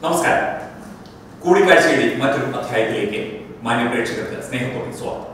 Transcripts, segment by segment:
നമസ്കാരം കൂടിക്കാഴ്ചയുടെ മറ്റൊരു അധ്യായത്തിലേക്ക് മാന്യ പ്രേക്ഷകർക്ക് സ്നേഹത്തോടെ സ്വാഗതം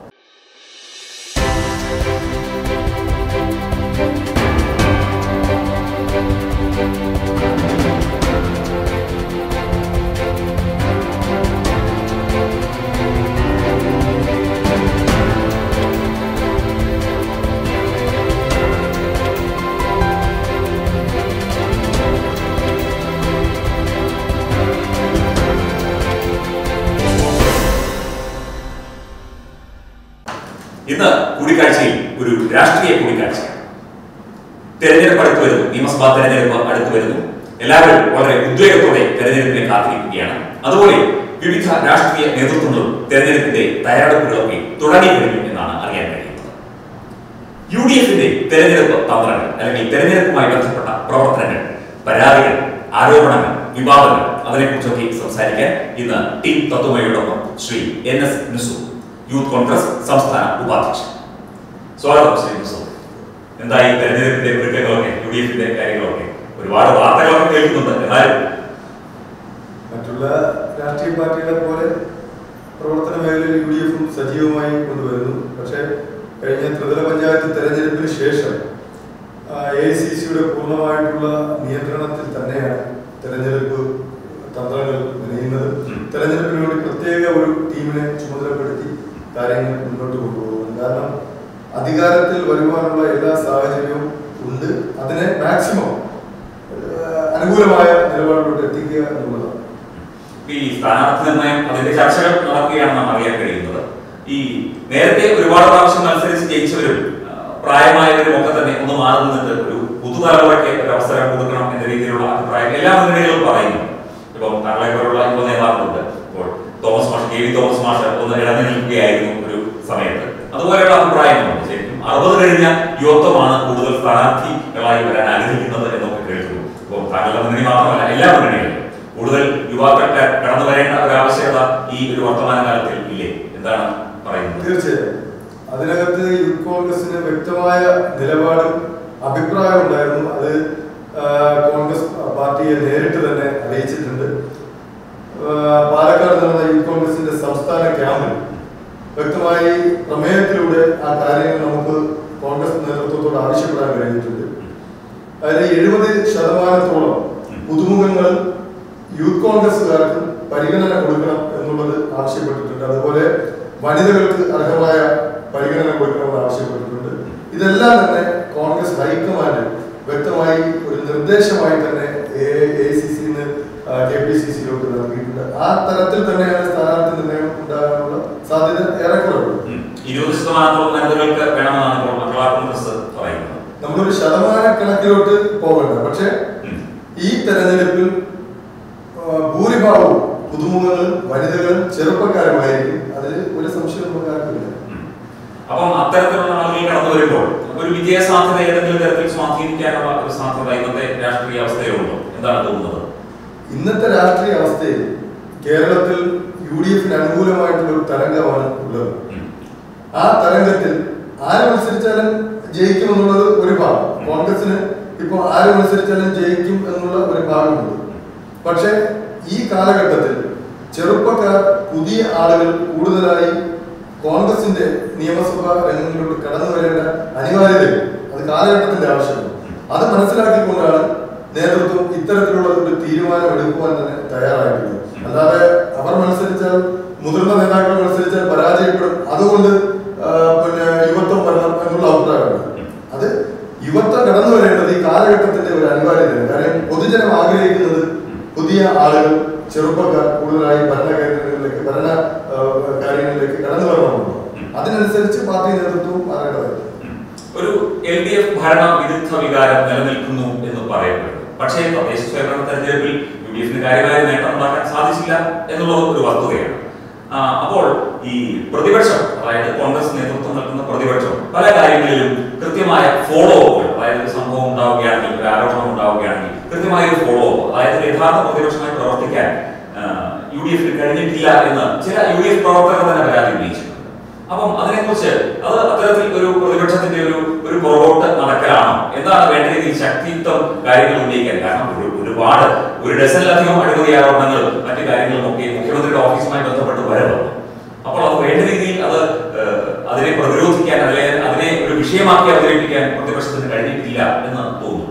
ഇന്ന് കൂടിക്കാഴ്ചയിൽ ഒരു രാഷ്ട്രീയ കൂടിക്കാഴ്ചയാണ് തെരഞ്ഞെടുപ്പ് അടുത്ത് വരുന്നു നിയമസഭാ തെരഞ്ഞെടുപ്പ് അടുത്ത് വരുന്നു എല്ലാവരും വളരെ ഉദ്വേഗത്തോടെ തെരഞ്ഞെടുപ്പിനെ കാത്തിരിക്കുകയാണ് അതുപോലെ വിവിധ രാഷ്ട്രീയ നേതൃത്വങ്ങളും തെരഞ്ഞെടുപ്പിന്റെ തയ്യാറെടുപ്പുകളൊക്കെ തുടങ്ങി കഴിഞ്ഞു എന്നാണ് അറിയാൻ കഴിയുന്നത് യു ഡി എഫിന്റെ തെരഞ്ഞെടുപ്പ് തന്ത്രങ്ങൾ അല്ലെങ്കിൽ തെരഞ്ഞെടുപ്പുമായി ബന്ധപ്പെട്ട പ്രവർത്തനങ്ങൾ പരാതികൾ ആരോപണങ്ങൾ വിവാദങ്ങൾ അതിനെക്കുറിച്ചൊക്കെ സംസാരിക്കാൻ ഇന്ന് ടീം തത്വമയോടൊപ്പം Shri N S Nisu youth Congress സംസ്ഥാന ഉപാധ്യക്ഷൻ സ്വാഗതം ശ്രീ നിസു എന്തായി തെരഞ്ഞെടുപ്പിന്റെ ഒരുക്കങ്ങളൊക്കെ യു ഡി എഫിന്റെ കാര്യങ്ങളൊക്കെ ഒരുപാട് വാർത്തകളൊക്കെ കേൾക്കുന്നുണ്ട് എന്നാലും മറ്റുള്ള രാഷ്ട്രീയ പാർട്ടികളെ പോലെ പ്രവർത്തന മേഖലയിൽ യു ഡി എഫും സജീവമായി കൊണ്ടുവരുന്നു പക്ഷേ കഴിഞ്ഞ ത്രിതല പഞ്ചായത്ത് തെരഞ്ഞെടുപ്പിന് ശേഷം എ സി സിയുടെ പൂർണ്ണമായിട്ടുള്ള നിയന്ത്രണത്തിൽ തന്നെയാണ് തെരഞ്ഞെടുപ്പ് തന്ത്രങ്ങൾ മെനയുന്നത് ഉം. തെരഞ്ഞെടുപ്പിന് വേണ്ടി പ്രത്യേക ഒരു ടീമിനെ ചുമതലപ്പെടുത്തി കാര്യങ്ങൾ മുന്നോട്ട് കൊണ്ടുപോകുന്നത് കാരണം അധികാരത്തിൽ വരുവാനുള്ള എല്ലാ സാഹചര്യവും ഉണ്ട് അതിനെ മാക്സിമം ഏഹ്, അനുകൂലമായ നിലപാടിലോട്ട് എത്തിക്കുക എന്നുള്ളതാണ് ഈ സ്ഥാനാർത്ഥി നിർണയം അതിന്റെ ചർച്ചകൾ നടക്കുകയാണെന്നാണ് അറിയാൻ കഴിയുന്നത് ഈ നേരത്തെ ഒരുപാട് പ്രാവശ്യം മത്സരിച്ച് ജയിച്ചവരും ആ, പ്രായമായവരും ഒക്കെ തന്നെ ഒന്ന് മാറി നിന്നിട്ട് ഒരു പുതുതലമുറയ്ക്ക് ഒരു അവസരം കൊടുക്കണം എന്ന രീതിയിലുള്ള അഭിപ്രായം എല്ലാ മുന്നണികളും പറയുന്നു ഇപ്പം താങ്കളെ പോലുള്ള യുവ നേതാക്കളുണ്ട് ഇപ്പോൾ തോമസ് മാഷ് കെ വി തോമസ് മാഷ് ഒന്ന് ഇടഞ്ഞു നിൽക്കുകയായിരുന്നു ഒരു സമയത്ത് അതുപോലെയുള്ള അഭിപ്രായങ്ങളുണ്ട് ശരിക്കും അറുപത് കഴിഞ്ഞ യുവത്വമാണ് കൂടുതൽ സ്ഥാനാർത്ഥികളായി വരാൻ ആഗ്രഹിക്കുന്നത് എന്നൊക്കെ കേൾക്കുന്നു ഇപ്പോൾ താങ്കളുടെ മുന്നണി മാത്രമല്ല എല്ലാ മുന്നണികളും കൂടുതൽ യുവാക്കൾക്ക് കടന്നു വരേണ്ട ഒരു ആവശ്യകത ഈ ഒരു വർത്തമാന കാലത്തിൽ ഇല്ലേ എന്താണ് പറയുന്നത് തീർച്ചയായും അതിനകത്ത് യൂത്ത് കോൺഗ്രസിന് വ്യക്തമായ നിലപാടും അഭിപ്രായം ഉണ്ടായിരുന്നു അത് ആ, കോൺഗ്രസ് പാർട്ടിയെ നേരിട്ട് തന്നെ അറിയിച്ചിട്ടുണ്ട് ആ, പാലക്കാട് നടന്ന യൂത്ത് കോൺഗ്രസിന്റെ സംസ്ഥാന ക്യാമ്പിൽ വ്യക്തമായി പ്രമേയത്തിലൂടെ ആ കാര്യങ്ങൾ നമുക്ക് കോൺഗ്രസ് നേതൃത്വത്തോട് ആവശ്യപ്പെടാൻ കഴിഞ്ഞിട്ടുണ്ട് അതിൽ എഴുപത് ശതമാനത്തോളം പുതുമുഖങ്ങൾ യൂത്ത് കോൺഗ്രസ്സുകാർക്ക് പരിഗണന കൊടുക്കണം എന്നുള്ളത് ആവശ്യപ്പെട്ടിട്ടുണ്ട് അതുപോലെ വനിതകൾക്ക് അർഹമായ പരിഗണന കൊടുക്കണമെന്ന് ആവശ്യപ്പെട്ടിട്ടുണ്ട് ഇതെല്ലാം തന്നെ കോൺഗ്രസ് ഹൈക്കമാൻഡ് വ്യക്തമായി ഒരു നിർദ്ദേശമായി തന്നെ എ സി സിന്ന് കെ പി സി സിയിലോട്ട് നൽകിയിട്ടുണ്ട് ആ തരത്തിൽ തന്നെയാണ് സ്ഥാനാർത്ഥി നിർണ്ണയം ഉണ്ടാകാനുള്ള സാധ്യത ഏറെക്കുറവുള്ളത് ഉം. ഇരുപത് ശതമാനത്തോളം വനിതകൾക്ക് വേണമെന്നാണ് ഇപ്പോൾ മഹിളാ കോൺഗ്രസ് പറയുന്നത് നമ്മളൊരു ശതമാന കണക്കിലോട്ട് പോകണ്ട പക്ഷെ ഉം. ഈ തെരഞ്ഞെടുപ്പിൽ ആ, ഭൂരിഭാഗവും പുതുമുഖങ്ങളും വനിതകളും ചെറുപ്പക്കാരുമായിരിക്കും അതിൽ ഒരു സംശയം നമുക്ക് ആർക്കുമില്ല ഉം. അപ്പം അത്തരത്തിലുള്ള ആളുകൾ കടന്നു വരുമ്പോൾ ഒരു വിജയ സാധ്യത ഏതെങ്കിലും തരത്തിൽ സ്വാധീനിക്കാനുള്ള ഒരു സാധ്യത ഇന്നത്തെ രാഷ്ട്രീയ അവസ്ഥയിലുണ്ടോ എന്താണ് തോന്നുന്നത് ഇന്നത്തെ രാഷ്ട്രീയ അവസ്ഥയിൽ കേരളത്തിൽ യു ഡി എഫിന് അനുകൂലമായിട്ടുള്ള ഒരു തരംഗമാണ് ഉള്ളത് ഉം. ആ തരംഗത്തിൽ ആര് മത്സരിച്ചാലും ജയിക്കുമെന്നുള്ളത് ഒരു ഭാഗം കോൺഗ്രസിന് ഇപ്പോൾ ആര് മത്സരിച്ചാലും ജയിക്കും എന്നുള്ള ഒരു ഭാഗമുണ്ട് പക്ഷേ ഈ കാലഘട്ടത്തിൽ ചെറുപ്പക്കാർ പുതിയ ആളുകൾ കൂടുതലായി കോൺഗ്രസിന്റെ നിയമസഭാ രംഗങ്ങളിലോട്ട് കടന്നു വരേണ്ട അനിവാര്യതയുണ്ട് അത് കാലഘട്ടത്തിന്റെ ആവശ്യമാണ് അത് മനസ്സിലാക്കിക്കൊണ്ടാണ് നേതൃത്വം ഇത്തരത്തിലുള്ള ഒരു തീരുമാനം എടുക്കുവാൻ തന്നെ തയ്യാറായിട്ടുള്ളത് അല്ലാതെ അവർ മത്സരിച്ചാൽ മുതിർന്ന നേതാക്കൾ മത്സരിച്ചാൽ പരാജയപ്പെടും അതുകൊണ്ട് ആ, പിന്നെ യുവത്വം വരണം എന്നുള്ള അഭിപ്രായമുണ്ട് അത് യുവത്വം കടന്നു വരേണ്ടത് ഈ കാലഘട്ടത്തിന്റെ ഒരു അനിവാര്യതയാണ് കാരണം പൊതുജനം ആഗ്രഹിക്കുന്നത് പുതിയ ആളുകൾ ചെറുപ്പക്കാർ കൂടുതലായി ഭരണ കേന്ദ്രങ്ങളിലേക്ക് ഭരണ ആ, കാര്യങ്ങളിലേക്ക് കടന്നു വരണമെന്നുള്ളത് അതിനനുസരിച്ച് പാർട്ടി നേതൃത്വവും മാറേണ്ടതായിരുന്നു ഉം. ഒരു എൽ ഡി എഫ് ഭരണ വിരുദ്ധ വികാരം നിലനിൽക്കുന്നു എന്ന് പറയപ്പെടുന്നു പക്ഷേ തദ്ദേശ സ്വയംഭരണ തെരഞ്ഞെടുപ്പിൽ യു ഡി എഫിന് കാര്യമായ നേട്ടം ഉണ്ടാക്കാൻ സാധിച്ചില്ല എന്നുള്ളത് ഒരു വസ്തുതയാണ് ആ, അപ്പോൾ ഈ പ്രതിപക്ഷം അതായത് കോൺഗ്രസ് നേതൃത്വം നൽകുന്ന പ്രതിപക്ഷം പല കാര്യങ്ങളിലും കൃത്യമായ ഫോളോ അപ്പുകൾ അതായത് ഒരു സംഭവം ഉണ്ടാവുകയാണെങ്കിൽ ഒരു ആരോപണം ഉണ്ടാവുകയാണെങ്കിൽ കൃത്യമായ ഒരു ഫോളോ അപ്പ് അതായത് യഥാർത്ഥ പ്രതിപക്ഷമായി പ്രവർത്തിക്കാൻ യു ഡി എഫിന് കഴിഞ്ഞിട്ടില്ല എന്ന് ചില യു ഡി എഫ് പ്രവർത്തകർ തന്നെ പരാതി ഉന്നയിച്ചിട്ടുണ്ട് അപ്പം അതിനെക്കുറിച്ച് അത് അത്തരത്തിൽ ഒരു പ്രതിപക്ഷത്തിന്റെ ഒരു ഒരു പുറകോട്ട് നടക്കലാണോ എന്താണ് വേണ്ട രീതിയിൽ ശക്തിയുക്തം കാര്യങ്ങൾ ഉന്നയിക്കാൻ കാരണം ഒരു ഒരുപാട് ഒരു ഡസനിലധികം അഴിമതി ആരോപണങ്ങളും മറ്റു കാര്യങ്ങളും ഒക്കെ മുഖ്യമന്ത്രിയുടെ ഓഫീസുമായി ബന്ധപ്പെട്ട് വരവ് അപ്പോൾ അത് വേണ്ട രീതിയിൽ അത് ഏഹ്, അതിനെ പ്രതിരോധിക്കാൻ അല്ലെങ്കിൽ അതിനെ ഒരു വിഷയമാക്കി അവതരിപ്പിക്കാൻ പ്രതിപക്ഷത്തിന് കഴിഞ്ഞിട്ടില്ല എന്ന് തോന്നുന്നു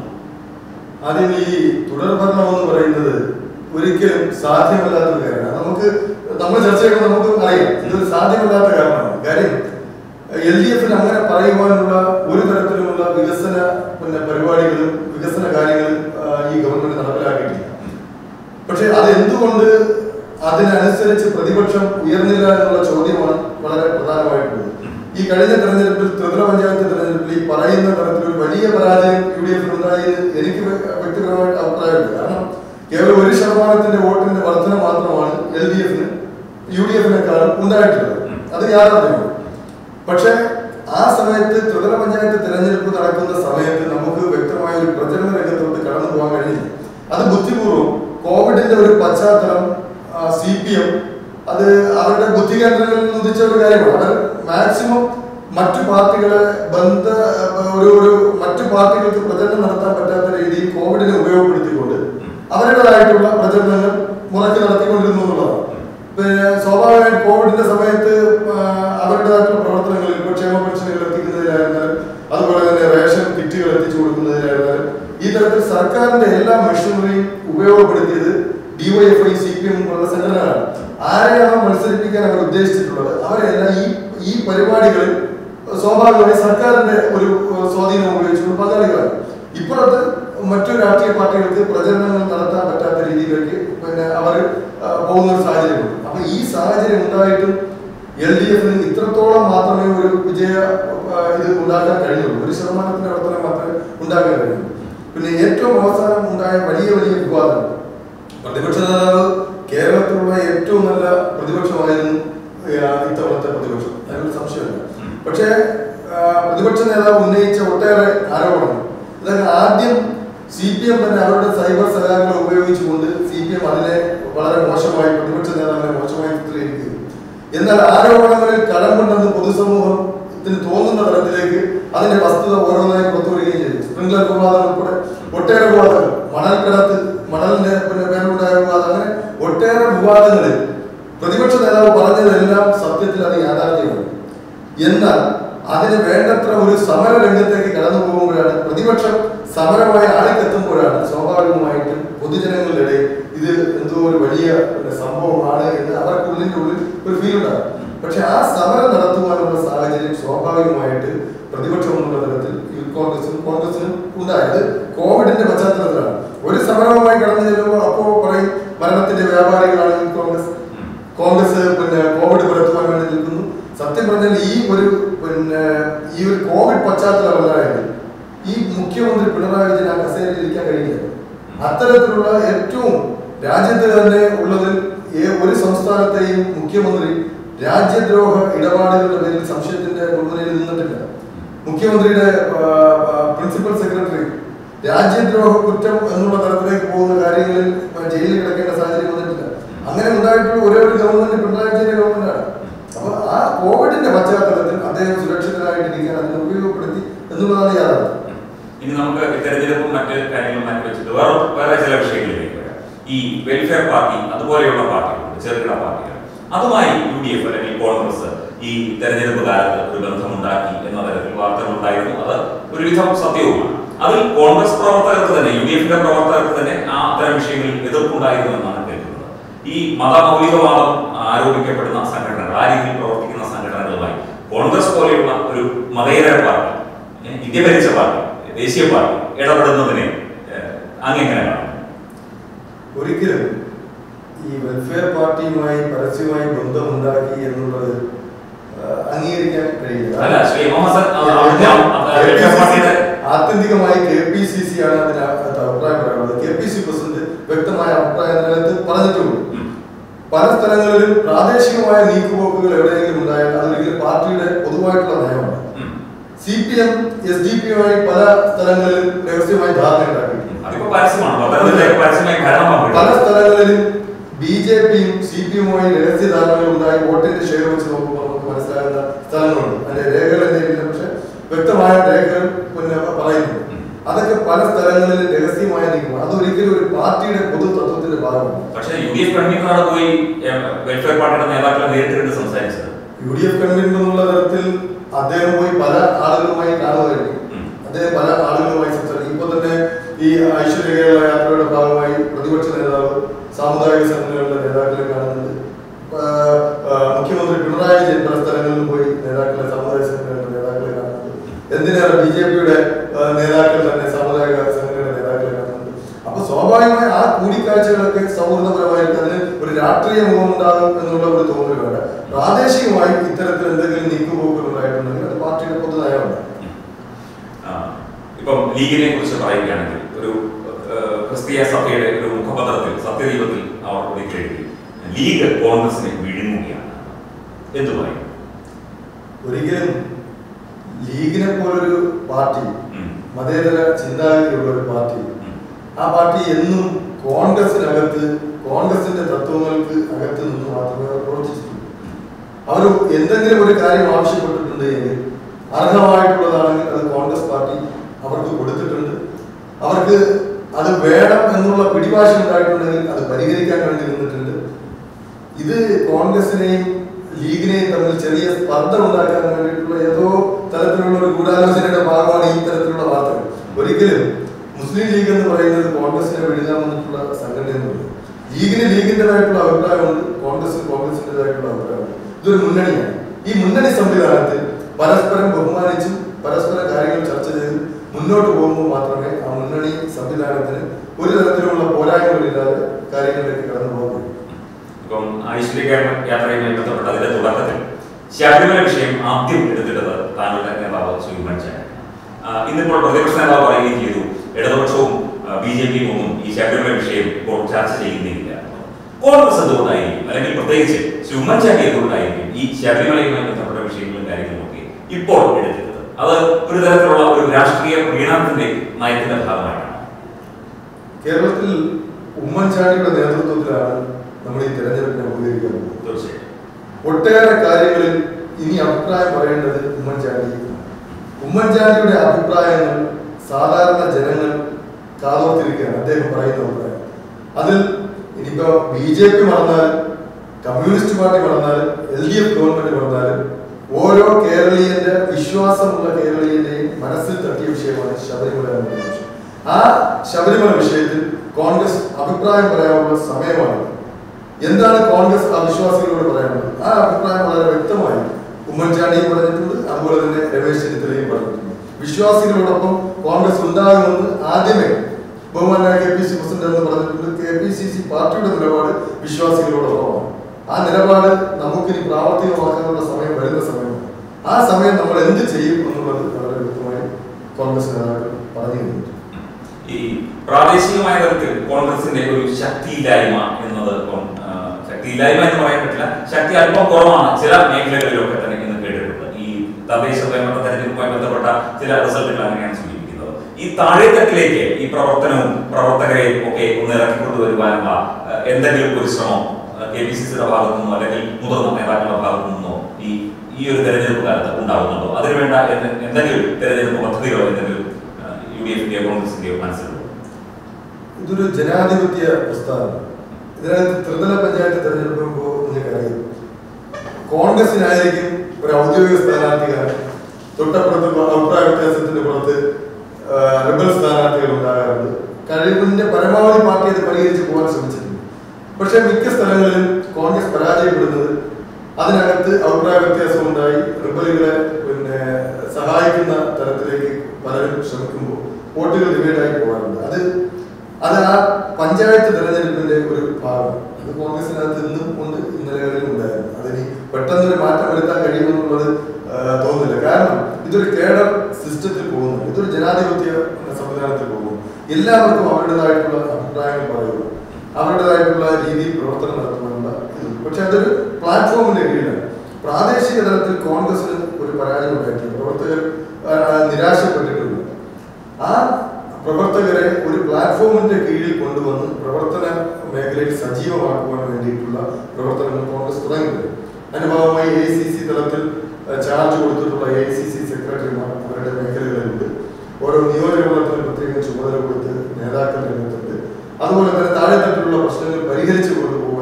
ആദ്യം ഈ തുടർഭരണം എന്ന് പറയുന്നത് ഒരിക്കലും സാധ്യമല്ലാത്ത ഒരു കാര്യമാണ് നമുക്ക് നമ്മൾ ചർച്ച ചെയ്യുമ്പോൾ നമുക്ക് അറിയാം ഇതൊരു സാധ്യമല്ലാത്ത കാരണമാണ് കാര്യം എൽ ഡി എഫിന് അങ്ങനെ പറയുവാനുള്ള ഒരു തരത്തിലുമുള്ള വികസന പിന്നെ പരിപാടികളും വികസന കാര്യങ്ങളും ആ, ഈ ഗവൺമെന്റ് നടപ്പിലാക്കിയിട്ടില്ല പക്ഷെ അത് എന്തുകൊണ്ട് അതിനനുസരിച്ച് പ്രതിപക്ഷം ഉയർന്നില്ല എന്നുള്ള ചോദ്യമാണ് വളരെ പ്രധാനമായിട്ടുള്ളത് ഈ കഴിഞ്ഞ തെരഞ്ഞെടുപ്പിൽ ത്രിപുര പഞ്ചായത്ത് തെരഞ്ഞെടുപ്പിൽ ഈ പറയുന്ന തരത്തിൽ ഒരു വലിയ പരാജയം യു ഡി എഫിൽ ഉണ്ടായി എന്ന് എനിക്ക് വ്യ- വ്യക്തിപരമായിട്ട് അഭിപ്രായമുണ്ട് കാരണം കേവലം ഒരു ശതമാനത്തിന്റെ വോട്ടിന്റെ വർധന മാത്രമാണ് എൽ ഡി എഫിന് യു ഡി എഫിനെക്കാളും ഉണ്ടായിട്ടുള്ളത് അത് യാഥാർത്ഥ്യമാണ് പക്ഷേ ആ സമയത്ത് ത്രിതല പഞ്ചായത്ത് തെരഞ്ഞെടുപ്പ് നടക്കുന്ന സമയത്ത് നമുക്ക് വ്യക്തമായ ഒരു പ്രചരണ രംഗത്തോട്ട് കടന്നു പോകാൻ കഴിഞ്ഞില്ല അത് ബുദ്ധിപൂർവ്വം കോവിഡിന്റെ ഒരു പശ്ചാത്തലം സി പി എം അത് അവരുടെ ബുദ്ധി കേന്ദ്രങ്ങളിൽ നിന്ന് ഉദിച്ച ഒരു കാര്യമാണ് അവർ മാക്സിമം മറ്റു പാർട്ടികളെ ബന്ധ ഒരു ഒരു മറ്റു പാർട്ടികൾക്ക് പ്രചരണം നടത്താൻ പറ്റാത്ത രീതിയിൽ കോവിഡിനെ ഉപയോഗപ്പെടുത്തിക്കൊണ്ട് അവരുടേതായിട്ടുള്ള പ്രചരണങ്ങൾ മുറയ്ക്ക് നടത്തിക്കൊണ്ടിരുന്നു എന്നുള്ളതാണ് പിന്നെ സ്വാഭാവികമായിട്ട് കോവിഡിന്റെ സമയത്ത് ആ, അവരുടേതായിട്ടുള്ള പ്രവർത്തനങ്ങളിൽ ഇപ്പോൾ ക്ഷേമ പെൻഷനുകൾ എത്തിക്കുന്നതിലായിരുന്നാലും അതുപോലെ തന്നെ റേഷൻ കിറ്റുകൾ എത്തിച്ചു കൊടുക്കുന്നതിലായിരുന്നാലും ഈ തരത്തിൽ സർക്കാരിന്റെ എല്ലാ മെഷീനറിയും ഉപയോഗപ്പെടുത്തിയത് ഡിവൈഎഫ്ഐ സി പി എം പോലുള്ള സംഘടനകളാണ് ആരെയാണോ മത്സരിപ്പിക്കാൻ അവർ ഉദ്ദേശിച്ചിട്ടുള്ളത് അവരെല്ലാം ഈ ഈ പരിപാടികളിൽ സ്വാഭാവികമായി സർക്കാരിന്റെ ഒരു ഏഹ്, സ്വാധീനം ഉപയോഗിച്ചുകൊണ്ട് പങ്കാളികളാണ് ഇപ്പുറത്ത് മറ്റു രാഷ്ട്രീയ പാർട്ടികൾക്ക് പ്രചരണങ്ങൾ നടത്താൻ പറ്റാത്ത രീതിയിലേക്ക് പിന്നെ അവർ പോകുന്ന ഒരു സാഹചര്യമുണ്ട് അപ്പൊ ഈ സാഹചര്യം ഉണ്ടായിട്ടും എൽ ഡി എഫിന് ഇത്രത്തോളം മാത്രമേ ഒരു വിജയ ആ, ഇത് ഉണ്ടാക്കാൻ കഴിയുള്ളൂ ഒരു ശതമാനത്തിന്റെ വർധന മാത്രമേ ഉണ്ടാക്കാൻ കഴിയുള്ളൂ പിന്നെ ഏറ്റവും അവസാനം ഉണ്ടായ വലിയ വലിയ വിവാദം പ്രതിപക്ഷ നേതാവ് കേരളത്തിലുള്ള ഏറ്റവും നല്ല പ്രതിപക്ഷമായിരുന്നു ആ, ഇത്തവണത്തെ പ്രതിപക്ഷം അതിനൊരു സംശയമില്ല പക്ഷേ ആ, പ്രതിപക്ഷ നേതാവ് ഉന്നയിച്ച ഒട്ടേറെ ആരോപണങ്ങൾ ഇതൊക്കെ ആദ്യം സി പി എം തന്നെ അവരുടെ സൈബർ സഹായങ്ങളെ ഉപയോഗിച്ചുകൊണ്ട് സി പി എം അതിനെ വളരെ മോശമായി പ്രതിപക്ഷ നേതാവിനെ മോശമായി ചിത്രീകരിക്കുകയും എന്നാൽ ആരോപണങ്ങളിൽ കടമ്പുണ്ടെന്ന് പൊതുസമൂഹത്തിന് തോന്നുന്ന തരത്തിലേക്ക് അതിന്റെ വസ്തുത ഓരോന്നായി പുറത്തു വരികയും ചെയ്തു സ്പ്രിംഗ്ലർ വിവാദം ഉൾപ്പെടെ ഒട്ടേറെ വിവാദങ്ങൾ മണൽക്കടത്ത് മണലിന്റെ പിന്നെ പേരുണ്ടായ വിവാദം അങ്ങനെ ഒട്ടേറെ വിവാദങ്ങളിൽ പ്രതിപക്ഷ നേതാവ് പറഞ്ഞതെല്ലാം സത്യത്തിൽ അത് യാഥാർത്ഥ്യമാണ് എന്നാൽ അതിന് വേണ്ടത്ര ഒരു സമര രംഗത്തേക്ക് കടന്നു പോകുമ്പോഴാണ് പ്രതിപക്ഷം സമരമായി ആളിക്കെത്തുമ്പോഴാണ് സ്വാഭാവികമായിട്ടും പൊതുജനങ്ങളുടെ ഇടയിൽ ഇത് എന്തോ ഒരു വലിയ പിന്നെ സംഭവമാണ് എന്ന് അവർക്ക് ഉള്ളിന്റെ ഉള്ളിൽ ഒരു ഫീൽ ഉണ്ടാകും പക്ഷെ ആ സമരം നടത്തുവാനുള്ള സാഹചര്യം സ്വാഭാവികമായിട്ട് പ്രതിപക്ഷം എന്നുള്ള തരത്തിൽ ഈ കോൺഗ്രസിനും കോൺഗ്രസിനും ഉണ്ടായത് കോവിഡിന്റെ പശ്ചാത്തലത്തിലാണ് ഒരു സമരവുമായി കടന്നു ചെല്ലുമ്പോൾ അപ്പോൾ പറയും മരണത്തിന്റെ വ്യാപാരികളാണ് ഈ കോൺഗ്രസ് കോൺഗ്രസ് പിന്നെ കോവിഡ് പരത്തുവാൻ വേണ്ടി നിൽക്കുന്നു സത്യം പറഞ്ഞാൽ ഈ ഒരു പിന്നെ ഈ ഒരു കോവിഡ് പശ്ചാത്തലമല്ലായിരുന്നു ഈ മുഖ്യമന്ത്രി പിണറായി വിജയൻ ആ കസേരയിൽ ഇരിക്കാൻ കഴിയില്ല അത്തരത്തിലുള്ള ഏറ്റവും രാജ്യത്ത് തന്നെ ഉള്ളതിൽ ഏ- ഒരു സംസ്ഥാനത്തെയും മുഖ്യമന്ത്രി രാജ്യദ്രോഹ ഇടപാടുകളുടെ പേരിൽ സംശയത്തിന്റെ മുൻനിരയിൽ നിന്നിട്ടില്ല മുഖ്യമന്ത്രിയുടെ പ്രിൻസിപ്പൽ സെക്രട്ടറി രാജ്യദ്രോഹ കുറ്റം എന്നുള്ള തരത്തിലേക്ക് പോകുന്ന കാര്യങ്ങളിൽ ആ, ജയിലിൽ കിടക്കേണ്ട സാഹചര്യം വന്നിട്ടില്ല അങ്ങനെ ഉണ്ടായിട്ടുള്ള ഒരേ ഒരു ഗവൺമെന്റ് പിണറായി വിജയന്റെ ഗവൺമെന്റാണ് അപ്പൊ ആ കോവിഡിന്റെ പശ്ചാത്തലത്തിൽ അദ്ദേഹം സുരക്ഷിതരായിട്ടിരിക്കാൻ അതിനെ ഉപയോഗപ്പെടുത്തി എന്നുള്ളതാണ് യാഥാർത്ഥ്യം ഇനി നമുക്ക് തെരഞ്ഞെടുപ്പും മറ്റ് കാര്യങ്ങളും മാറ്റി വെച്ചിട്ട് വേറെ വേറെ ചില വിഷയങ്ങളിലേക്ക് വരാം ഈ വെൽഫെയർ പാർട്ടി അതുപോലെയുള്ള പാർട്ടികളുണ്ട് ചെറുകിട പാർട്ടികൾ അതുമായി യു ഡി എഫ് അല്ലെങ്കിൽ കോൺഗ്രസ് ഈ തെരഞ്ഞെടുപ്പ് കാലത്ത് ഒരു ബന്ധമുണ്ടാക്കി എന്ന തരത്തിൽ വാർത്തകൾ ഉണ്ടായിരുന്നു അത് ഒരുവിധം സത്യവുമാണ് അതിൽ കോൺഗ്രസ് പ്രവർത്തകർക്ക് തന്നെ യു ഡി എഫിന്റെ പ്രവർത്തകർക്ക് തന്നെ ആ അത്തരം വിഷയങ്ങളിൽ എതിർപ്പുണ്ടായിരുന്നു എന്നാണ് കേൾക്കുന്നത് ഈ മതമൗലികവാദം ആരോപിക്കപ്പെടുന്ന സംഘടനകൾ ആ രീതിയിൽ പ്രവർത്തിക്കുന്ന സംഘടനകളുമായി കോൺഗ്രസ് പോലെയുള്ള ഒരു മതേതര പാർട്ടി ഏഹ് ഇന്ത്യ ഭരിച്ച പാർട്ടി ദേശീയ പാർട്ടി ഇടപെടുന്നതിനെ ഏഹ് അങ്ങെങ്ങനെ കാണും ഒരിക്കലും ഈ വെൽഫെയർ പാർട്ടിയുമായി പരസ്യമായി ബന്ധമുണ്ടാക്കി എന്നുള്ളത് ആ, അംഗീകരിക്കാൻ കഴിയില്ല അല്ല ശ്രീ മുഹമ്മദ് അത് അവിടുത്തെ ആ- ആ വെൽഫെയർ പാർട്ടിയുടെ ആത്യന്തികമായി കെ പി സി സി ആണ് അതിന് അകത്ത് അഭിപ്രായം പറയുന്നത് കെ പി സി പ്രസിഡന്റ് വ്യക്തമായ അഭിപ്രായം അതിനകത്ത് പറഞ്ഞിട്ടുണ്ട് ഉം. പല സ്ഥലങ്ങളിലും പ്രാദേശികമായ നീക്കുപോക്കുകൾ എവിടെയെങ്കിലും ഉണ്ടായാൽ അതൊരിക്കലും പാർട്ടിയുടെ പൊതുവായിട്ടുള്ള നയമാണ് ഉം. C P M S D പിയുമായി പല സ്ഥലങ്ങളിലും രഹസ്യമായി ധാരണ ഉണ്ടാക്കി അതിപ്പോ പരസ്യമാണ് പത്തനംതിട്ടയിൽ പരസ്യമായി ഭരണം പല പങ്കിട്ടു സ്ഥലങ്ങളിലും ബി ജെ പിയും സി പി എമ്മുമായി രഹസ്യ ധാരണകൾ ഉണ്ടായി വോട്ടിന്റെ ഷെയർ വെച്ച് നോക്കുമ്പോൾ നമുക്ക് മനസ്സിലാകുന്ന സ്ഥലങ്ങളുണ്ട് അതിന്റെ രേഖകൾ എന്തെങ്കിലും പക്ഷെ വ്യക്തമായ രേഖകൾ പിന്നെ പറയുന്നു ഉം. അതൊക്കെ പല സ്ഥലങ്ങളിലും രഹസ്യമായ നീക്കം അതൊരിക്കലും ഒരു പാർട്ടിയുടെ പൊതു തത്വം ഡി എഫ് കൺവീനറാണ് പോയി ഏഹ്, വെൽഫെയർ പാർട്ടിയുടെ നേതാക്കളെ നേരിട്ട് കണ്ട് സംസാരിച്ചത് യു ഡി എഫ് കൺവീനർ എന്നുള്ള തരത്തിൽ അദ്ദേഹം പോയി പല ആളുകളുമായി കാണുമായിരുന്നു ഉം. അദ്ദേഹം പല ആളുകളുമായി സംസാരിക്കും ഇപ്പൊ തന്നെ ഈ ഐശ്വര്യ കേരള യാത്രയുടെ ഭാഗമായി പ്രതിപക്ഷ നേതാവ് സാമുദായിക സംഘടനകളുടെ നേതാക്കളെ കാണുന്നുണ്ട് ആ, ആ, മുഖ്യമന്ത്രി പിണറായി വിജയൻ പല സ്ഥലങ്ങളിലും പോയി നേതാക്കളെ സാമുദായിക സംഘടനകളുടെ നേതാക്കളെ കാണുന്നുണ്ട് എന്തിനേറെ ബി ജെ പിയുടെ നേതാക്കൾ തന്നെ സാമുദായിക സംഘടനയുടെ നേതാക്കളെ കാണുന്നുണ്ട് അപ്പൊ സ്വാഭാവികമായി ആ കൂടിക്കാഴ്ചകളൊക്കെ സൗഹൃദപരമായിരിക്കും അതിന് ഒരു രാഷ്ട്രീയ മുഖം ഉണ്ടാകും എന്നുള്ള ഒരു തോന്നൽ വേണ്ട പ്രാദേശികമായി ഇത്തരത്തിൽ എന്തെങ്കിലും നീക്കുപോക്കുകൾ ഉണ്ടായിട്ടുണ്ടെങ്കിൽ അത് പാർട്ടിയുടെ പൊതുനയമാണ് ആ, ഇപ്പം ലീഗിനെ കുറിച്ച് പറയുകയാണെങ്കിൽ ഒരു ഏഹ്, ക്രിസ്തീയ സഭയുടെ ഒരു മുഖപത്രത്തിൽ സത്യദീപത്തിൽ അവർ ഒരിക്കൽ എഴുതി ലീഗ് കോൺഗ്രസിനെ വിഴുങ്ങുകയാണ് എന്തു പറയും ഒരിക്കലും ലീഗിനെ പോലൊരു പാർട്ടി ഉം. മതേതര ചിന്താഗതിയുള്ള ഒരു പാർട്ടി ഉം. ആ പാർട്ടി എന്നും കോൺഗ്രസിനകത്ത് കോൺഗ്രസിന്റെ തത്വങ്ങൾക്ക് അകത്ത് നിന്ന് മാത്രമേ അവർ പ്രവർത്തിച്ചിട്ടുള്ളൂ അവർ എന്തെങ്കിലും ഒരു കാര്യം ആവശ്യപ്പെട്ടിട്ടുണ്ട് എങ്കിൽ അർഹമായിട്ടുള്ളതാണെങ്കിൽ അത് കോൺഗ്രസ് പാർട്ടി അവർക്ക് കൊടുത്തിട്ടുണ്ട് അവർക്ക് അത് വേണം എന്നുള്ള പിടിവാശി ഉണ്ടായിട്ടുണ്ടെങ്കിൽ അത് പരിഹരിക്കാൻ വേണ്ടി നിന്നിട്ടുണ്ട് ഇത് കോൺഗ്രസിനെയും ലീഗിനെയും തമ്മിൽ ചെറിയ സ്പർദ്ധ ഉണ്ടാക്കാൻ വേണ്ടിയിട്ടുള്ള ഏതോ തരത്തിലുള്ള ഒരു ഗൂഢാലോചനയുടെ ഭാഗമാണ് ഈ തരത്തിലുള്ള വാർത്തകൾ ഒരിക്കലും മുസ്ലിം ലീഗ് എന്ന് പറയുന്നത് കോൺഗ്രസിനെ വിഴുകാൻ വന്നിട്ടുള്ള സംഘടനയൊന്നുമില്ല ലീഗിന് ലീഗിൻ്റെതായിട്ടുള്ള അഭിപ്രായമുണ്ട് കോൺഗ്രസിന് കോൺഗ്രസിൻ്റെതായിട്ടുള്ള അഭിപ്രായമുണ്ട് ഇതൊരു മുന്നണിയാണ് ഈ മുന്നണി സംവിധാനത്തിൽ പരസ്പരം ബഹുമാനിച്ചും പരസ്പരം കാര്യങ്ങൾ ചർച്ച ചെയ്ത് മുന്നോട്ട് പോകുമ്പോൾ മാത്രമേ ആ മുന്നണി സംവിധാനത്തിന് ഒരു തരത്തിലുള്ള പോരായ്മകളില്ലാതെ കാര്യങ്ങളിലേക്ക് കടന്നു പോകാൻ കഴിയൂ ഇപ്പം ഐശ്വര്യ കേരള യാത്രയുമായി ബന്ധപ്പെട്ട് അതിന്റെ തുടക്കത്തിൽ ശബരിമല വിഷയം ആദ്യം എടുത്തിട്ടത് താങ്കളുടെ നേതാവ് ശ്രീ ഉമ്മൻചാണ്ടി ആ, ഇന്നിപ്പോൾ പ്രതിപക്ഷ നേതാവ് പറയുകയും ചെയ്തു ഇടതുപക്ഷവും ബി ജെ പിയും ഒന്നും ഈ ശബരിമല വിഷയം ഇപ്പോൾ ചർച്ച ചെയ്യുന്നില്ല കോൺഗ്രസ് എന്തുകൊണ്ടായിരിക്കും അല്ലെങ്കിൽ പ്രത്യേകിച്ച് ശ്രീ ഉമ്മൻചാണ്ടി എന്തുകൊണ്ടായിരിക്കും ഈ ശബരിമലയുമായി ബന്ധപ്പെട്ട വിഷയങ്ങളും കാര്യങ്ങളുമൊക്കെ ഇപ്പോൾ എടുക്കുന്നത് അത് ഒരു തരത്തിലുള്ള ഒരു രാഷ്ട്രീയ പ്രീണനത്തിന്റെ നയത്തിന്റെ ഭാഗമായിട്ടാണ് കേരളത്തിൽ ഉമ്മൻചാണ്ടിയുടെ നേതൃത്വത്തിലാണ് നമ്മൾ ഈ തെരഞ്ഞെടുപ്പിനെ അഭിമുഖീകരിക്കാൻ പോകുന്നത് തീർച്ചയായും ഒട്ടേറെ കാര്യങ്ങളിൽ ഇനി അഭിപ്രായം പറയേണ്ടത് ഉമ്മൻചാണ്ടി ഉമ്മൻചാണ്ടിയുടെ അഭിപ്രായങ്ങൾ സാധാരണ ജനങ്ങൾ കാതോർത്തിരിക്കുകയാണ് അദ്ദേഹം പറയുന്ന അഭിപ്രായം അതിൽ ഇനിയിപ്പോ ബി ജെ പി മറന്നാലും കമ്മ്യൂണിസ്റ്റ് പാർട്ടി മറന്നാലും എൽ ഡി എഫ് ഗവൺമെന്റ് മറന്നാലും ഓരോ കേരളീയന്റെ വിശ്വാസമുള്ള കേരളീയന്റെയും മനസ്സിൽ തട്ടിയ വിഷയമാണ് ശബരിമല എന്ന വിഷയം ആ ശബരിമല വിഷയത്തിൽ കോൺഗ്രസ് അഭിപ്രായം പറയാനുള്ള സമയമാണ് എന്താണ് കോൺഗ്രസ് ആ വിശ്വാസികളോട് പറയാനുള്ളത് ആ അഭിപ്രായം വളരെ വ്യക്തമായി ഉമ്മൻചാണ്ടിയും പറഞ്ഞിട്ടുണ്ട് അതുപോലെ തന്നെ രമേശ് ചെന്നിത്തലയും പറഞ്ഞിട്ടുണ്ട് വിശ്വാസികളോടൊപ്പം കോൺഗ്രസ് ഉണ്ടാകുമെന്ന് ആദ്യമേ ബഹുമാനായ കെ പി സി പ്രസിഡന്റ് എന്ന് പറഞ്ഞിട്ടുണ്ട് കെ പി സി സി പാർട്ടിയുടെ നിലപാട് വിശ്വാസികളോടൊപ്പമാണ് ആ നിലപാട് നമുക്കിനി പ്രാവർത്തികമാക്കാനുള്ള സമയം വരുന്ന സമയമാണ് ആ സമയം നമ്മൾ എന്ത് ചെയ്യും എന്നുള്ളത് വളരെ വ്യക്തമായി കോൺഗ്രസ് നേതാക്കൾ പറഞ്ഞു കഴിഞ്ഞിട്ടുണ്ട് ഈ പ്രാദേശികമായ തലത്തിൽ കോൺഗ്രസിന്റെ ഒരു ശക്തിയില്ലായ്മ എന്നത് ഇപ്പം ആ, ശക്തിയില്ലായ്മ എന്ന് പറയാൻ പറ്റില്ല ശക്തി അല്പം കുറവാണ് ചില മേഖലകളിലൊക്കെ തന്നെ എന്ന് കേട്ടിട്ടുണ്ട് ഈ തദ്ദേശ സ്വയംഭരണ തെരഞ്ഞെടുപ്പുമായി ബന്ധപ്പെട്ട ചില റിസൾട്ടുകൾ അങ്ങനെയാണ് സൂചിപ്പിക്കുന്നത് ഈ താഴെത്തട്ടിലേക്ക് ഈ പ്രവർത്തനവും പ്രവർത്തകരെയും ഒക്കെ ഒന്ന് ഇറക്കിക്കൊണ്ടുവരുവാനുള്ള ആ, എന്തെങ്കിലും ഒരു ശ്രമം കെ പി സി സിയുടെ ഭാഗത്തു നിന്നോ അല്ലെങ്കിൽ മുതിർന്ന നേതാക്കളുടെ ഭാഗത്തു നിന്നോ ഈ ഈ ഒരു തെരഞ്ഞെടുപ്പ് കാലത്ത് ഉണ്ടാകുന്നുണ്ടോ അതിനുവേണ്ട എന്ത്- എന്തെങ്കിലും തെരഞ്ഞെടുപ്പ് പദ്ധതികളോ എന്തെങ്കിലും യു ഡി എഫിന്റെയോ കോൺഗ്രസിന്റെയോ മനസ്സിലുണ്ടോ ഇതൊരു ജനാധിപത്യ പ്രസ്ഥാനം ഇതിനകത്ത് ത്രിതല പഞ്ചായത്ത് തെരഞ്ഞെടുപ്പ് നിങ്ങൾക്കറിയാം കോൺഗ്രസിനായിരിക്കും ഒരു ഔദ്യോഗിക സ്ഥാനാർത്ഥി കാണും തൊട്ടപ്പുറത്ത് ഇപ്പൊ അഭിപ്രായ വ്യത്യാസത്തിന്റെ പുറത്ത് ആ, റിബൽ സ്ഥാനാർത്ഥികൾ ഉണ്ടാകാറുണ്ട് കഴിവിന്റെ പരമാവധി പാർട്ടി അത് പരിഹരിച്ച് പോകാൻ ശ്രമിച്ചിട്ടുണ്ട് പക്ഷെ മിക്ക സ്ഥലങ്ങളിലും കോൺഗ്രസ് പരാജയപ്പെടുന്നത് അതിനകത്ത് അഭിപ്രായ വ്യത്യാസം ഉണ്ടായി റിബലുകളെ പിന്നെ സഹായിക്കുന്ന തരത്തിലേക്ക് പലരും ശ്രമിക്കുമ്പോൾ വോട്ടുകൾ ഡിവൈഡായി പോകാറുണ്ട് അത് അത് ആ പഞ്ചായത്ത് തെരഞ്ഞെടുപ്പിന്റെ ഒരു ഭാഗം അത് കോൺഗ്രസിനകത്ത് ഇന്നും ഉണ്ട് ഇന്നലകളിലും ഉണ്ടായിരുന്നു അതിന് പെട്ടെന്നൊരു മാറ്റം വരുത്താൻ കഴിയുമെന്നുള്ളത് ആ, തോന്നുന്നില്ല കാരണം ഇതൊരു കേഡർ സിസ്റ്റത്തിൽ പോകുന്നു ഇതൊരു ജനാധിപത്യ സംവിധാനത്തിൽ പോകുന്നു എല്ലാവർക്കും അവരുടേതായിട്ടുള്ള അഭിപ്രായങ്ങൾ പറയുന്നു അവരുടേതായിട്ടുള്ള രീതിയിൽ പ്രവർത്തനം നടത്തുന്നുള്ള ഇത് പക്ഷെ അതൊരു പ്ലാറ്റ്ഫോമിന്റെ കീഴിലാണ് പ്രാദേശിക തലത്തിൽ കോൺഗ്രസിന് ഒരു പരാജയം ഉണ്ടായിട്ടുണ്ട് പ്രവർത്തകർ ആ, ആ, നിരാശപ്പെട്ടിട്ടുണ്ട് ആ പ്രവർത്തകരെ ഒരു പ്ലാറ്റ്ഫോമിന്റെ കീഴിൽ കൊണ്ടുവന്ന് പ്രവർത്തന മേഖലയിൽ സജീവമാക്കുവാൻ വേണ്ടിയിട്ടുള്ള പ്രവർത്തനങ്ങൾ കോൺഗ്രസ് തുടങ്ങിയിട്ടുണ്ട് അതിന്റെ ഭാഗമായി എ സി സി തലത്തിൽ ആ, ചാർജ് കൊടുത്തിട്ടുള്ള എ സി സി സെക്രട്ടറിമാർ അവരുടെ മേഖലകളിലുണ്ട് ഓരോ നിയോജകമണ്ഡലത്തിനും പ്രത്യേക ചുമതല കൊടുത്ത് നേതാക്കൾ രംഗത്തുണ്ട് അതുപോലെ തന്നെ താഴെത്തട്ടിലുള്ള പ്രശ്നങ്ങൾ പരിഹരിച്ചു കൊണ്ടുപോകാൻ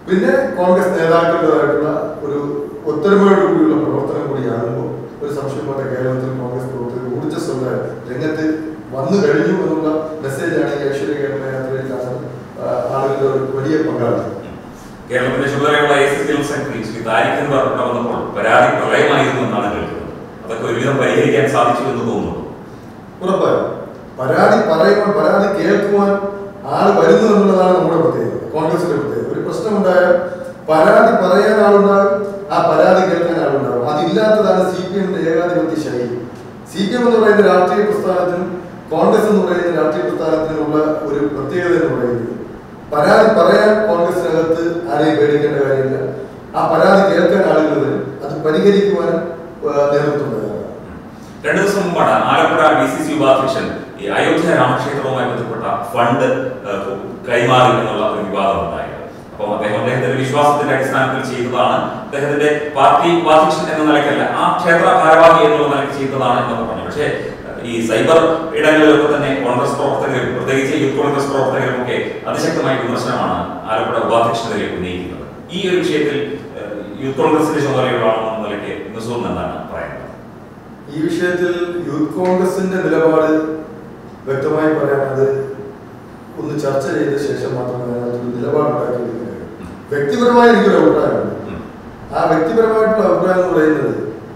പിന്നെ കോൺഗ്രസ് നേതാക്കളുടേതായിട്ടുള്ള ഒരു ഒത്തൊരുമയോട് കൂടിയുള്ള പ്രവർത്തനം കൂടിയാകുമ്പോൾ ഒരു സംശയമില്ലാത്ത കേരളത്തിൽ കോൺഗ്രസ് പ്രവർത്തകർ ഊർജ്ജസ്വല രംഗത്ത് വന്നു കഴിഞ്ഞു എന്നുള്ള മെസ്സേജാണ് ഈ ഐശ്വര്യ കേരള യാത്രയിൽ കാണുന്ന ആ, ആളുകളുടെ ഒരു വലിയ പങ്കാളിത്തം കേരളത്തിന്റെ ചുമതലയുള്ള A S general secretary Shri Tariq എന്ന് ഇവിടെ വന്നപ്പോൾ പരാതി പ്രളയമായിരുന്നു എന്നാണ് കേൾക്കുന്നത് അതൊക്കെ ഒരുവിധം പരിഹരിക്കാൻ സാധിച്ചു എന്ന് തോന്നുന്നു ഉറപ്പായും പരാതി പറയുമ്പോൾ പരാതി കേൾക്കുവാൻ ആൾ വരുന്നു എന്നുള്ളതാണ് നമ്മുടെ പ്രത്യേകത കോൺഗ്രസിന്റെ പ്രത്യേകത ഒരു പ്രശ്നമുണ്ടായാൽ പരാതി പറയാൻ ആളുണ്ടാകും ആ പരാതി കേൾക്കാൻ ആളുണ്ടാകും അതില്ലാത്തതാണ് സി പി എമ്മിന്റെ ഏകാധിപത്യ ശൈലി സി പി എം എന്ന് പറയുന്ന രാഷ്ട്രീയ പ്രസ്ഥാനത്തിനും കോൺഗ്രസ് എന്ന് പറയുന്ന രാഷ്ട്രീയ പ്രസ്ഥാനത്തിനുള്ള ഒരു പ്രത്യേകത എന്ന് പറയുന്നത് പരാതി പറയാൻ കോൺഗ്രസിനകത്ത് ആരെയും പേടിക്കേണ്ട കാര്യമില്ല ആ പരാതി കേൾക്കാൻ ആളുകൾ വരും അത് പരിഹരിക്കുവാനും ആ, നേതൃത്വം തയ്യാറാണ് രണ്ടു ദിവസം മുമ്പാണ് ആലപ്പുഴ ഡി സി സി ഉപാധ്യക്ഷൻ ഈ അയോധ്യ രാമക്ഷേത്രവുമായി ബന്ധപ്പെട്ട ഫണ്ട് ഏഹ്, കൈമാറി എന്നുള്ള ഒരു വിവാദം ഉണ്ടായത് അപ്പോൾ അദ്ദേഹം അദ്ദേഹത്തിന്റെ വിശ്വാസത്തിന്റെ അടിസ്ഥാനത്തിൽ ചെയ്തതാണ് അദ്ദേഹത്തിന്റെ പാർട്ടി ഉപാധ്യക്ഷൻ എന്ന നിലയ്ക്കല്ല ആ ക്ഷേത്ര ഭാരവാഹി എന്നുള്ള നിലയ്ക്ക് ചെയ്തതാണ് എന്നൊക്കെ പറഞ്ഞു പക്ഷേ ഏഹ്, ഈ സൈബർ ഇടങ്ങളിലൊക്കെ തന്നെ കോൺഗ്രസ് പ്രവർത്തകരും പ്രത്യേകിച്ച് യൂത്ത് കോൺഗ്രസ് പ്രവർത്തകരും ഒക്കെ അതിശക്തമായ വിമർശനമാണ് ആലപ്പുഴ ഉപാധ്യക്ഷനെതിരെ ഉന്നയിക്കുന്നത് ഈ ഒരു വിഷയത്തിൽ ഏഹ്, യൂത്ത് കോൺഗ്രസിന്റെ ചുമതലയുള്ള ആളെന്ന നിലയ്ക്ക് നസൂറിന് എന്താണ് പറയുന്നത് ഈ വിഷയത്തിൽ യൂത്ത് കോൺഗ്രസിന്റെ നിലപാട് വ്യക്തമായി പറയാൻ അത് ഒന്ന് ചർച്ച ചെയ്ത ശേഷം മാത്രമേ അതിനകത്തൊരു നിലപാടുണ്ടാക്കിയെടുക്കാൻ കഴിയൂ വ്യക്തിപരമായ എനിക്കൊരു അഭിപ്രായമുണ്ട് ഉം. ആ വ്യക്തിപരമായിട്ടുള്ള അഭിപ്രായം എന്ന് പറയുന്നത്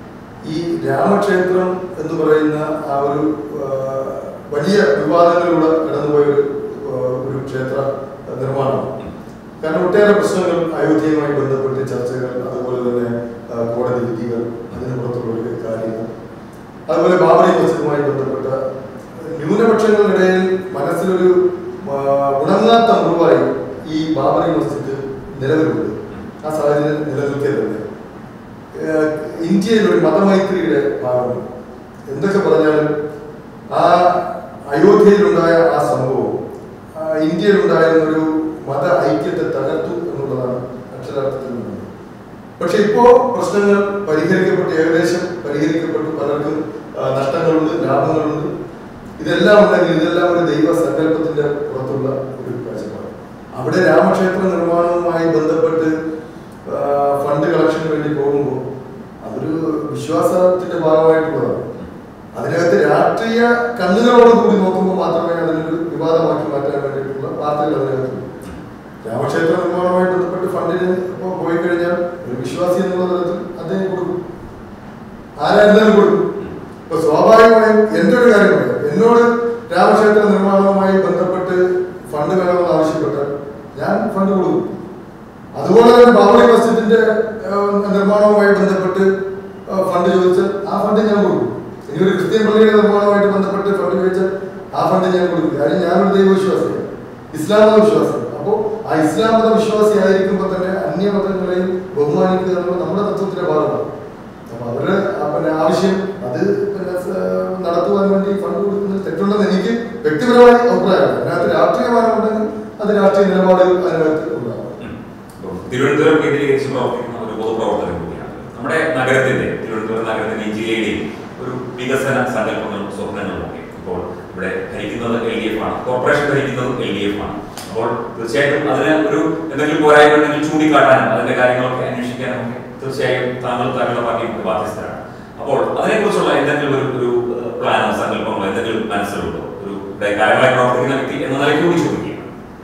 ഈ രാമക്ഷേത്രം എന്ന് പറയുന്ന ആ ഒരു ആ, വലിയ വിവാദങ്ങളിലൂടെ കടന്നുപോയ ഒരു ആ, ഒരു ക്ഷേത്ര നിർമ്മാണമാണ് കാരണം ഒട്ടേറെ പ്രശ്നങ്ങൾ അയോധ്യയുമായി ബന്ധപ്പെട്ട് ചർച്ചകൾ അതുപോലെ തന്നെ ആ, കോടതി വിധികൾ അതിന് പുറത്തുള്ള ഒരു കാര്യങ്ങൾ അതുപോലെ ബാബറി മസ്ജിദുമായി ബന്ധപ്പെട്ട ന്യൂനപക്ഷങ്ങളുടെയിടയിൽ മനസ്സിലൊരു ആ, ഉണങ്ങാത്ത മുറിവായി ഈ ബാബറി മസ്ജിദ് നിലവിലുണ്ട് ആ സാഹചര്യം നിലനിൽക്കെ തന്നെ ഏഹ്, ഇന്ത്യയിൽ ഒരു മതമൈത്രിയുടെ ഭാഗമാണ് എന്തൊക്കെ പറഞ്ഞാലും ആ അയോധ്യയിലുണ്ടായ ആ സംഭവം ആ ഇന്ത്യയിലുണ്ടായിരുന്ന ഒരു മത ഐക്യത്തെ തകർത്തു എന്നുള്ളതാണ് അക്ഷരാർത്ഥത്തിൽ നിന്നത് പക്ഷെ ഇപ്പോ പ്രശ്നങ്ങൾ പരിഹരിക്കപ്പെട്ട് ഏകദേശം പരിഹരിക്കപ്പെട്ടു പലർക്കും ആ, നഷ്ടങ്ങളുണ്ട് ലാഭങ്ങളുണ്ട് ഇതെല്ലാം ഉണ്ടെങ്കിൽ ഇതെല്ലാം ഒരു ദൈവ സങ്കല്പത്തിന്റെ പുറത്തുള്ള ഒരു കാഴ്ചപ്പാട് അവിടെ രാമക്ഷേത്ര നിർമ്മാണവുമായി ബന്ധപ്പെട്ട് ആ, ഫണ്ട് കളക്ഷന് വേണ്ടി പോകുമ്പോൾ അതൊരു വിശ്വാസത്തിന്റെ ഭാഗമായിട്ടുള്ളതാണ് അതിനകത്ത് രാഷ്ട്രീയ കണ്ണുകളോട് കൂടി നോക്കുമ്പോൾ മാത്രമേ അതിനൊരു വിവാദമാക്കി മാറ്റാൻ വേണ്ടിയിട്ടുള്ള വാർത്തകൾ അതിനകത്തുള്ളൂ രാമക്ഷേത്ര നിർമ്മാണവുമായി ബന്ധപ്പെട്ട് ഫണ്ടിന് ഇപ്പോൾ പോയി കഴിഞ്ഞാൽ ഒരു വിശ്വാസി എന്നുള്ള തരത്തിൽ അദ്ദേഹം കൊടുക്കും ആരായിരുന്നാലും കൊടുക്കും ഇപ്പൊ സ്വാഭാവികമായും എന്റെ ഒരു കാര്യം പറയാം എന്നോട് രാമക്ഷേത്ര നിർമ്മാണവുമായി ബന്ധപ്പെട്ട് ഫണ്ട് വേണമെന്ന് ആവശ്യപ്പെട്ടാൽ ഞാൻ ഫണ്ട് കൊടുക്കും അതുപോലെ തന്നെ ബാബറി മസ്ജിദിന്റെ ഏഹ്, നിർമ്മാണവുമായി ബന്ധപ്പെട്ട് ഏഹ്, ഫണ്ട് ചോദിച്ചാൽ ആ ഫണ്ട് ഞാൻ കൊടുക്കും ഇനി ഒരു ക്രിസ്ത്യൻ പള്ളിയുടെ നിർമ്മാണവുമായിട്ട് ബന്ധപ്പെട്ട് ഫണ്ട് ചോദിച്ചാൽ ആ ഫണ്ട് ഞാൻ കൊടുക്കും കാര്യം ഞാനൊരു ദൈവവിശ്വാസിയാണ് ഇസ്ലാം മത വിശ്വാസിയാണ് അപ്പോൾ ആ ഇസ്ലാം മത വിശ്വാസി ആയിരിക്കുമ്പോൾ തന്നെ അന്യമതങ്ങളെയും ബഹുമാനിക്കുക എന്നുള്ളത് നമ്മുടെ തത്വത്തിന്റെ ഭാഗമാണ് അപ്പൊ അവരുടെ ആ പിന്നെ ആവശ്യം അത് പിന്നെ സ- നടത്തുവാൻ വേണ്ടി ഫണ്ട് കൊടുക്കുന്നത് തെറ്റുണ്ടെന്ന് എനിക്ക് വ്യക്തിപരമായ അഭിപ്രായമാണ് അതിനകത്ത് രാഷ്ട്രീയമാനമുണ്ടെങ്കിൽ അത് രാഷ്ട്രീയ നിലപാടുകൾ അതിനകത്ത് ഉണ്ടാകും ഇപ്പം തിരുവനന്തപുരം കേന്ദ്രീകരിച്ച് പ്രവർത്തിക്കുന്ന ഒരു പൊതുപ്രവർത്തകൻ കൂടിയാണ് നമ്മുടെ നഗരത്തിന്റെ തിരുവനന്തപുരം നഗരത്തിന്റെ ജില്ലയുടെയും ഒരു വികസന സങ്കല്പങ്ങളും സ്വപ്നങ്ങളും ഒക്കെ ഇപ്പോൾ ഇവിടെ ഭരിക്കുന്നത് എൽ ഡി എഫ് ആണ് കോർപ്പറേഷൻ ഭരിക്കുന്നത് എൽ ഡി എഫ് ആണ് അപ്പോൾ തീർച്ചയായിട്ടും അതിന് ഒരു എന്തെങ്കിലും പോരായ്മ ഉണ്ടെങ്കിൽ ചൂണ്ടിക്കാട്ടാനും അതിന്റെ കാര്യങ്ങളൊക്കെ അന്വേഷിക്കാനും ഒക്കെ തീർച്ചയായും താങ്കൾ താങ്കളുടെ പാർട്ടി ബാധ്യസ്ഥരാണ് അപ്പോൾ അതിനെക്കുറിച്ചുള്ള എന്തെങ്കിലും ഒരു ഒരു ഏഹ്, പ്ലാനോ സങ്കല്പങ്ങളോ എന്തെങ്കിലും മനസ്സിലുണ്ടോ ഒരു ഇവിടെ കാര്യമായി പ്രവർത്തിക്കുന്ന വ്യക്തി എന്ന നിലയ്ക്ക് കൂടി ചോദിക്കുകയാണ്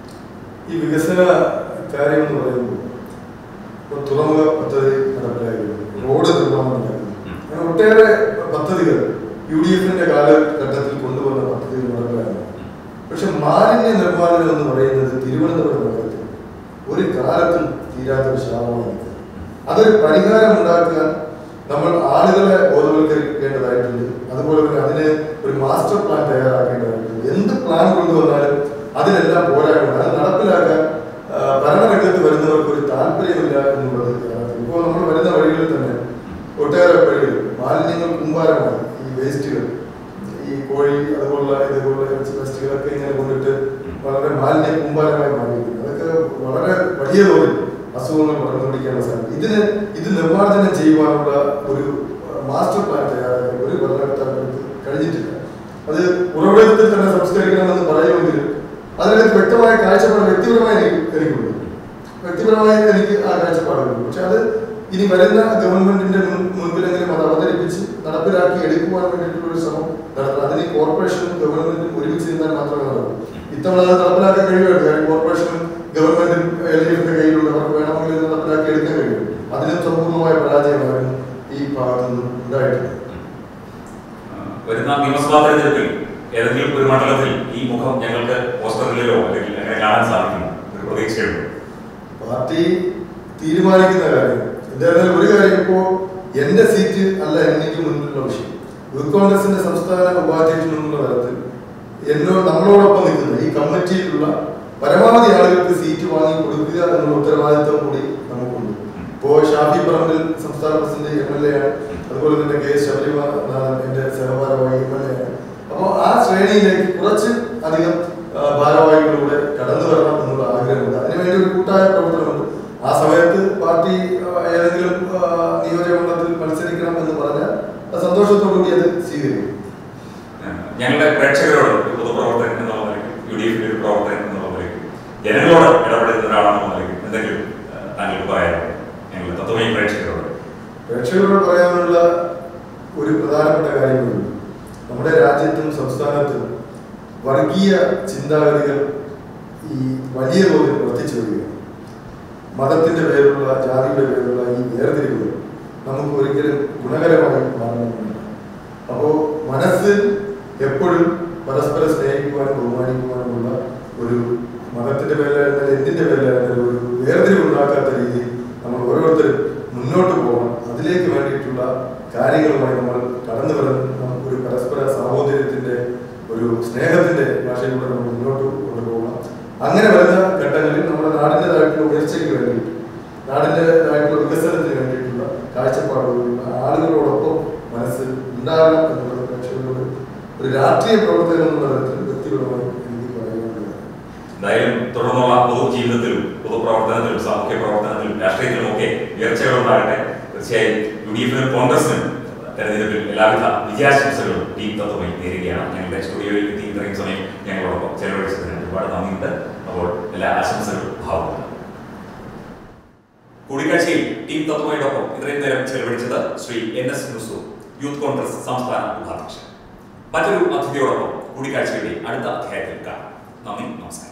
ഈ വികസന കാര്യം എന്ന് പറയുമ്പോൾ ഇപ്പൊ തുറമുഖ പദ്ധതി നടപ്പിലാക്കുന്നു റോഡ് നിർമ്മാണം നടക്കുന്നു അങ്ങനെ ഒട്ടേറെ പദ്ധതികൾ യു ഡി എഫിന്റെ കാലഘട്ടത്തിൽ കൊണ്ടുവന്ന പദ്ധതികൾ നടപ്പിലാക്കുന്നു പക്ഷെ മാലിന്യ നിർമ്മാർജ്ജനം എന്ന് പറയുന്നത് തിരുവനന്തപുരം നഗരത്തിൽ ഒരു കാലത്തും തീരാത്ത ഒരു ശാപമാണ് ഇത്. അതൊരു പരിഹാരം ഉണ്ടാക്കാൻ നമ്മൾ ആളുകളെ ബോധവൽക്കരിക്കേണ്ടതായിട്ടുണ്ട് അതുപോലെ തന്നെ അതിന് ഒരു മാസ്റ്റർ പ്ലാൻ തയ്യാറാക്കേണ്ടതായിട്ടുണ്ട് എന്ത് പ്ലാൻ കൊണ്ടുവന്നാലും അതിനെല്ലാം പോരായ്മ അത് നടപ്പിലാക്കാൻ ആ, ഭരണരംഗത്ത് വരുന്നവർക്ക് ഒരു താല്പര്യമില്ല എന്നുള്ളത് യാഥാർത്ഥ്യം. ഇപ്പോൾ നമ്മൾ വരുന്ന വഴികളിൽ തന്നെ ഒട്ടേറെ വഴികൾ മാലിന്യങ്ങൾ കുമ്പാരമായി ഈ വേസ്റ്റുകൾ ഈ കോഴി അതുപോലുള്ള ഇതുപോലുള്ള വേസ്റ്റുകളൊക്കെ ഇങ്ങനെ കൊണ്ടിട്ട് വളരെ മാലിന്യ കുമ്പാരമായി മാറിയിരിക്കുന്നു അതൊക്കെ വളരെ വലിയ തോതിൽ അസുഖങ്ങൾ പടർന്നു പിടിക്കാനുള്ള സാധ്യത ഇതിന് ഇത് നിർമ്മാർജ്ജനം ചെയ്യുവാനുള്ള ഒരു ആ, മാസ്റ്റർ പ്ലാൻ തയ്യാറാക്കാൻ ഒരു ഭരണകർത്താക്കൾക്ക് കഴിഞ്ഞിട്ടില്ല അത് ഉറവിടത്തിൽ തന്നെ സംസ്കരിക്കണമെന്ന് പറയുമെങ്കിലും അതിനകത്ത് വ്യക്തമായ കാഴ്ചപ്പാട് വ്യക്തിപരമായി എനിക്ക് എനിക്കുണ്ട് വ്യക്തിപരമായി എനിക്ക് ആ കാഴ്ചപ്പാടുണ്ട് പക്ഷെ അത് ഇനി വരുന്ന ഗവൺമെന്റിന്റെ മുൻ- മുൻപിലെങ്കിലും അത് അവതരിപ്പിച്ച് നടപ്പിലാക്കി എടുക്കുവാൻ വേണ്ടിയിട്ടുള്ള ഒരു ശ്രമം നടത്തണം അതിന് കോർപ്പറേഷനും ഗവൺമെന്റും ഒരുമിച്ച് നിന്നാൽ മാത്രമേ നടക്കൂ ഇത്തവണ അത് നടപ്പിലാക്കാൻ കഴിയുമായിരുന്നു കാര്യം കോർപ്പറേഷനും ഗവൺമെന്റും എൽ ഡി എഫിന്റെ കയ്യിലുള്ളവർക്ക് വേണമെങ്കിൽ ഇത് നടപ്പിലാക്കി എടുക്കാൻ കഴിയും അതിനും സമ്പൂർണ്ണമായ പരാജയമായിരുന്നു ഈ ഭാഗത്തു നിന്നും ഉണ്ടായിട്ടുള്ളത് വരുന്ന നിയമസഭാ തെരഞ്ഞെടുപ്പിൽ ഏതെങ്കിലും ഒരു മണ്ഡലത്തിൽ ഈ മുഖം ഞങ്ങൾക്ക് പോസ്റ്ററിലോ അല്ലെങ്കിൽ അങ്ങനെ കാണാൻ സാധിക്കും ഒരു പ്രതീക്ഷയുണ്ട് പാർട്ടി തീരുമാനിക്കുന്ന കാര്യം എന്തായാലും ഒരു കാര്യം ഇപ്പോ എന്റെ സീറ്റ് അല്ല എനിക്ക് മുന്നിലുള്ള വിഷയം യൂത്ത് കോൺഗ്രസിന്റെ സംസ്ഥാന ഉപാധ്യക്ഷൻ എന്നുള്ള തലത്തിൽ എന്നോ നമ്മളോടൊപ്പം നിൽക്കുന്ന ഈ കമ്മിറ്റിയിലുള്ള പരമാവധി ആളുകൾക്ക് സീറ്റ് വാങ്ങി കൊടുക്കുക എന്നുള്ള ഉത്തരവാദിത്വം കൂടി നമുക്കുണ്ട് ഇപ്പോ ഷാഫി പറമ്പിൽ സംസ്ഥാന പ്രസിഡന്റ് എം എൽ എ ആണ് അതുപോലെ തന്നെ കെ എസ് ശബരിമനാഥൻ എന്റെ സഹഭാരവാഹി എം എൽ എ ആണ് അപ്പോൾ ആ ശ്രേണിയിലേക്ക് കുറച്ച് അധികം ആ, ഭാരവാഹികളിലൂടെ കടന്നു വരണം എന്നുള്ള ആഗ്രഹമുണ്ട് അതിനുവേണ്ടി ഒരു കൂട്ടായ പ്രവർത്തനമുണ്ട് ആ സമയത്ത് പാർട്ടി ആ, ഏതെങ്കിലും ആ, നിയോജകമണ്ഡലത്തിൽ മത്സരിക്കണം എന്ന് പറഞ്ഞാൽ അത് സന്തോഷത്തോടു കൂടി അത് സ്വീകരിക്കും ഞങ്ങളുടെ പ്രേക്ഷകരോട് ഒരു പൊതുപ്രവർത്തകൻ എന്നുള്ള നിലയ്ക്ക് യു ഡി എഫിന്റെ ഒരു പ്രവർത്തകൻ എന്നുള്ള നിലയ്ക്ക് ജനങ്ങളോട് ഇടപെടുന്ന ഒരാളെന്നുള്ള നിലയ്ക്ക് എന്തെങ്കിലും ആ, താങ്കൾക്ക് പറയാനുണ്ടോ ഞങ്ങളുടെ തത്വമയി പ്രേക്ഷകരോട് പ്രേക്ഷകരോട് പറയാനുള്ള ഒരു പ്രധാനപ്പെട്ട കാര്യങ്ങളുണ്ട് നമ്മുടെ രാജ്യത്തും സംസ്ഥാനത്തും വർഗീയ ചിന്താഗതികൾ ഈ വലിയ തോതിൽ വർദ്ധിച്ചു വരികയാണ് മതത്തിന്റെ പേരിലുള്ള ജാതിയുടെ പേരിലുള്ള ഈ വേർതിരിവുകൾ നമുക്ക് ഒരിക്കലും ഗുണകരമായി മാറണമെന്നില്ല അപ്പോൾ മനസ്സിൽ എപ്പോഴും പരസ്പരം സ്നേഹിക്കുവാനും ബഹുമാനിക്കുവാനുമുള്ള ഒരു മതത്തിന്റെ പേരിലായിരുന്നാലും എന്തിന്റെ പേരിലായിരുന്നാലും ഒരു വേർതിരിവ് ഉണ്ടാക്കാത്ത രീതിയിൽ നമ്മൾ ഓരോരുത്തരും മുന്നോട്ട് പോകണം അതിലേക്ക് വേണ്ടിയിട്ടുള്ള കാര്യങ്ങളുമായി നമ്മൾ കടന്നു വരുന്ന ഒരു പരസ്പര സാഹോദര്യത്തിന്റെ ഒരു സ്നേഹത്തിന്റെ ഭാഷയിലൂടെ നമ്മൾ മുന്നോട്ട് കൊണ്ടുപോകണം അങ്ങനെ വരുന്ന ഘട്ടങ്ങളിൽ നമ്മുടെ നാടിൻ്റെതായിട്ടുള്ള ഉയർച്ചയ്ക്ക് വേണ്ടിയിട്ട് നാടിൻ്റെതായിട്ടുള്ള വികസനത്തിന് വേണ്ടിയിട്ടുള്ള കാഴ്ചപ്പാടുകളുള്ള ആളുകളോടൊപ്പം മനസ്സിൽ ഉണ്ടാകണം എന്നുള്ളത് പ്രേക്ഷകരോട് ഒരു രാഷ്ട്രീയ പ്രവർത്തകൻ എന്നുള്ള തരത്തിൽ വ്യക്തിപരമായി എനിക്ക് പറയാനുള്ളത് എന്തായാലും തുടർന്നുള്ള പൊതു ജീവിതത്തിലും പൊതുപ്രവർത്തനത്തിലും സാമൂഹ്യ പ്രവർത്തനത്തിലും രാഷ്ട്രീയത്തിലും ഒക്കെ ഉയർച്ചകൾ ഉണ്ടാകട്ടെ തീർച്ചയായും യു ഡി എഫിനും കോൺഗ്രസിനും തെരഞ്ഞെടുപ്പിൽ എല്ലാവിധ വിജയാശംസകളും ടീം തത്വമായി നേരുകയാണ് ഞങ്ങളുടെ സ്റ്റുഡിയോയിൽ എത്തി ഇത്രയും സമയം ഞങ്ങളോടൊപ്പം ചെലവഴിച്ചതിന് ഒരുപാട് നന്ദിയുണ്ട് അപ്പോൾ എല്ലാ ആശംസകളും ഭാവമുണ്ട് കൂടിക്കാഴ്ചയിൽ ടീം തത്വമായോടൊപ്പം ഇത്രയും നേരം ചെലവഴിച്ചത് Shri N S Nusu Youth Congress സംസ്ഥാന ഉപാധ്യക്ഷൻ മറ്റൊരു അതിഥിയോടൊപ്പം കൂടിക്കാഴ്ചയുടെ അടുത്ത അധ്യായത്തിൽ കാണാം നന്ദി നമസ്കാരം